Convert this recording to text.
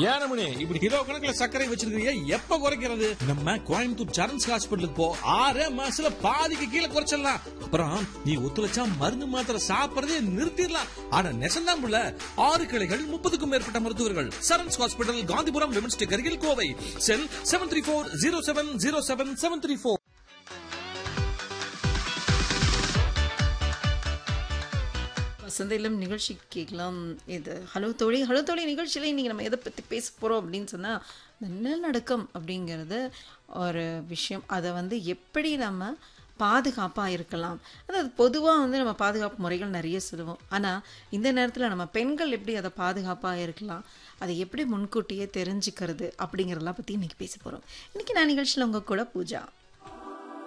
ஏனமணி இப்படி கிலோ கணக்குல சர்க்கரை வச்சிருக்கீங்க எப்ப குறைக்கிறது நம்ம கோயம்புத்தூர் சரண்ஸ் ஹாஸ்பிட்டலுக்கு போ ஆறே மாசத்துல பாதிக்கு கீழே குறைச்சிடலாம் அப்புறம் நீ ஒத்துழைச்சா மருந்து மாத்திரை சாப்பிடறதே நிறுத்திடலாம் ஆனா நெசந்தான் புள்ள ஆறு கிளைகள் முப்பதுக்கும் மேற்பட்ட மருத்துவர்கள் Sarans hospital Gandhipuram women's tech அருகில் Kovai cell seven three four zero seven zero seven seven three four வசந்தையிலும் நிகழ்ச்சி கேட்கலாம் இது ஹலோ தோழி ஹலோ தோழி நிகழ்ச்சியில் இன்றைக்கி நம்ம எதை பற்றி பேச போகிறோம் அப்படின்னு சொன்னால் இந்த நிலநடுக்கம் அப்படிங்கிறது ஒரு விஷயம் அதை வந்து எப்படி நம்ம பாதுகாப்பாக இருக்கலாம் அதாவது பொதுவாக வந்து நம்ம பாதுகாப்பு முறைகள் நிறைய சொல்லுவோம் ஆனால் இந்த நேரத்தில் நம்ம பெண்கள் எப்படி அதை பாதுகாப்பாக இருக்கலாம் அதை எப்படி முன்கூட்டியே தெரிஞ்சுக்கிறது அப்படிங்கிறதெல்லாம் பற்றி இன்றைக்கி பேச போகிறோம் இன்றைக்கி நான் நிகழ்ச்சியில் உங்கள் கூட பூஜா